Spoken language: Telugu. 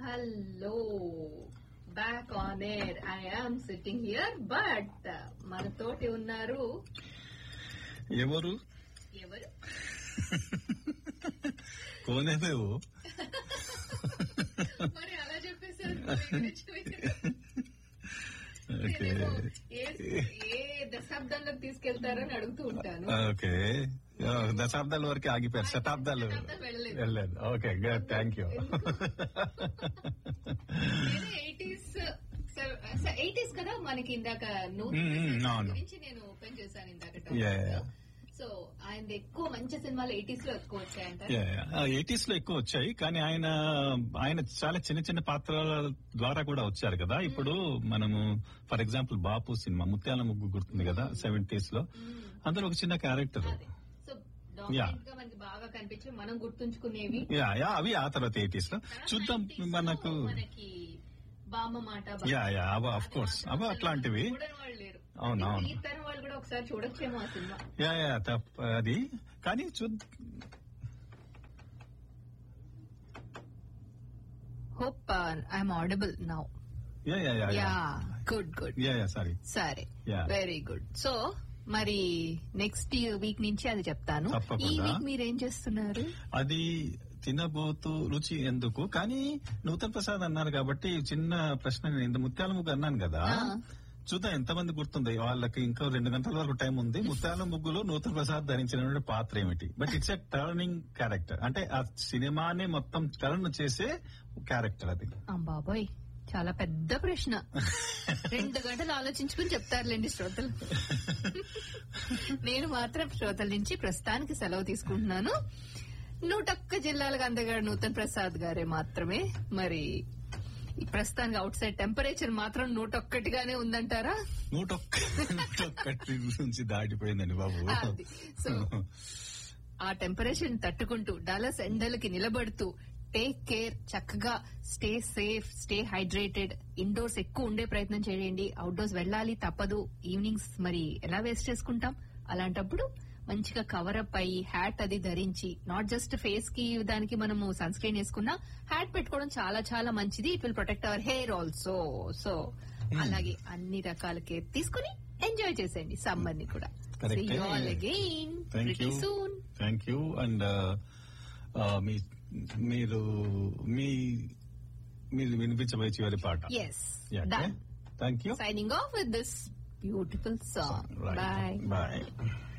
Hello back on air I am sitting here but మనతోటి ఉన్నారు ఎవరు ఎవరు కోనేదేవు మరి అలా చెప్పేసారు ఓకే నేనేమో ఏ ఏ దశాబ్దంలోకి తీసుకెళ్తారని అడుగుతూ ఉంటాను ఓకే దశాబ్దాల వరకు ఆగిపోయారు శతాబ్దాలు శతాబ్దాలు వెళ్ళలేదు. వెళ్ళలేదు okay good thank you eighties eighties కదా మనకి ఇందాక నూతన Mm, mm, ప్రసాద్ అవును. గురించి నేను ఓపెన్ చేశాను ఇందాక Yeah, yeah. సో ఆయన ఎక్కువ మంచి సినిమాలు ఎయిటీస్ లో ఎక్కువ వచ్చాయంట ఎయిటీస్ లో ఎక్కువ వచ్చాయి కానీ ఆయన ఆయన చాలా చిన్న చిన్న పాత్రల ద్వారా కూడా వచ్చారు కదా ఇప్పుడు మనము ఫర్ ఎగ్జాంపుల్ బాపు సినిమా ముత్యాల ముగ్గు గుర్తుంది కదా సెవెంటీస్ లో అందులో ఒక చిన్న క్యారెక్టర్ అదే సో డామినెంట్ గా మనకి బాగా కనిపించి మనం గుర్తుంచుకునేవి యా యా అవి ఆ తర్వాత ఎయిటీస్ లో చూద్దాం 90s లో మనకు మనకి బామ్మ మాట యా యా అవ ఆఫ్ కోర్స్ అవ అట్లాంటివి చూడని వాళ్ళు లేరు అవును, అవును. ఈ తరం వాళ్ళు కూడా ఒకసారి చూడొచ్చేమో ఆ సినిమా యా యా తప్ప అది కానీ చూద్దాం hope I'm audible now yeah yeah yeah yeah good good yeah yeah sorry సరే Yeah. వెరీ గుడ్ సో మరి నెక్స్ట్ వీక్ నుంచి అది చెప్తాను తప్పకుండా. ఈ వీక్ మీరేం చేస్తున్నారు అది తినబోతూ రుచి ఎందుకు కానీ నూతన్ ప్రసాద్ అన్నారు కాబట్టి చిన్న ప్రశ్న నేను ఇంత ముత్యాల ముగ్గు అన్నాను కదా ఆ. చూద్దాం ఎంతమంది గుర్తుంది వాళ్ళకి ఇంకా రెండు గంటల వరకు టైం ఉంది ముత్యాల ముగ్గులో నూతన్ ప్రసాద్ ధరించిన పాత్ర ఏమిటి but it's a turning character అంటే ఆ సినిమాని మొత్తం టర్న్ చేసే క్యారెక్టర్ అది ఆ బాబోయ్ చాలా పెద్ద ప్రశ్న రెండు గంటలు ఆలోచించుకుని చెప్తారులేండి శ్రోతలు నేను మాత్రం శ్రోతల నుంచి ప్రస్తుతానికి సెలవు తీసుకుంటున్నాను నూటొక్క జిల్లాలకు అందగాడు నూతన్ ప్రసాద్ గారే మాత్రమే మరి ఈ ప్రస్తుతానికి అవుట్ సైడ్ టెంపరేచర్ మాత్రం నూటొక్కటిగానే ఉందంటారా నూట ఒక్క నూట ఒక్కటి నుంచి దాటిపోయిందండి బాబు అది. సో ఆ టెంపరేచర్ తట్టుకుంటూ డలస్ ఎండలకి నిలబడుతూ టేక్ కేర్ చక్కగా stay safe stay hydrated indoors ఎక్కువ ఉండే ప్రయత్నం చేయండి అవుట్డోర్స్ వెళ్ళాలి తప్పదు ఈవినింగ్స్ మరి ఎలా వేస్ట్ చేసుకుంటాం అలాంటప్పుడు మంచిగా కవర్ అప్ అయ్యి హ్యాట్ అది ధరించి నాట్ జస్ట్ ఫేస్ కి దానికి మనము సన్ స్క్రీన్ వేసుకున్నా హ్యాట్ పెట్టుకోవడం చాలా చాలా మంచిది it will protect our hair also so అలాగే అన్ని రకాల కేర్ తీసుకుని ఎంజాయ్ చేసేయండి సమ్మర్ ని కూడా Correct. See you all again thank pretty you soon. Thank you and మీ మీరు మీ మీరు వినిపించబోయే చివరి పాట Yes. Done. Thank you Signing off with this beautiful song. Bye. Bye